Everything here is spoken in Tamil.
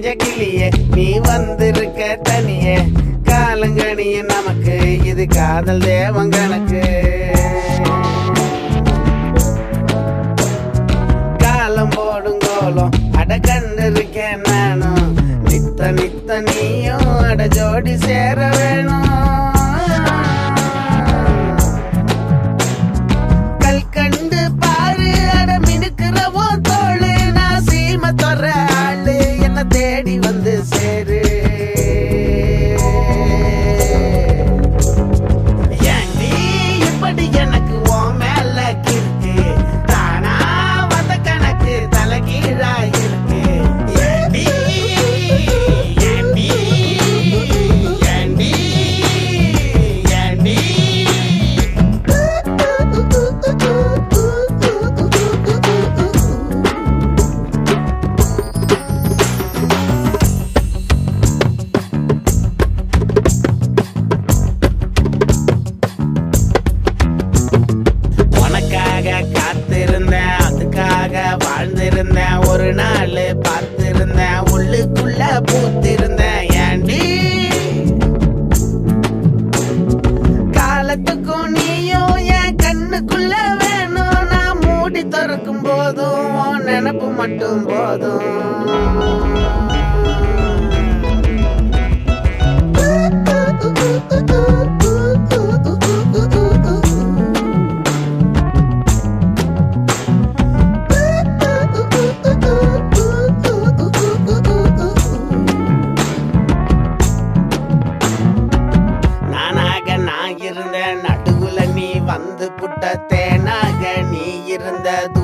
மஞ்ச கிளியே நீ வந்திருக்க தனியே காலங்கணிய நமக்கு இது காதல் தேவன் கணக்கு காலம் போடும் கோலம் அட கண்டு இருக்கேன் நானும் நித்த நித்த நீயும் அட ஜோடி சேர வேணும் கல் கண்டு பாரு அட மினுக்கிறவோ தோளு நான் சீம தொற ஆளு என்ன தேடி வந்து சேரு ஏண்டி இப்படி எனக்கு உன் மேல கிறுக்கு? தானா வந்த கணக்கு தலைகீழா இருக்கு. ஏண்டி, ஏண்டி, ஏண்டி, ஏண்டி? உனக்காக காத்திருந்தேன் அதுக்காக வாழ்ந்திருந்தேன் ஒரு நாள் பார்த்திருந்தேன் உள்ளுக்குள்ள பூத்திருந்தேன் ஏண்டி காலத்துக்கும் நீயும் என் கண்ணுக்குள்ள வேணும் நான் மூடி திறக்கும் போதும் உன் நினப்பு மட்டும் போதும் நானாக நான் இருந்த நடுவுல நீ வந்து புட்ட தேனாக நீ இருந்த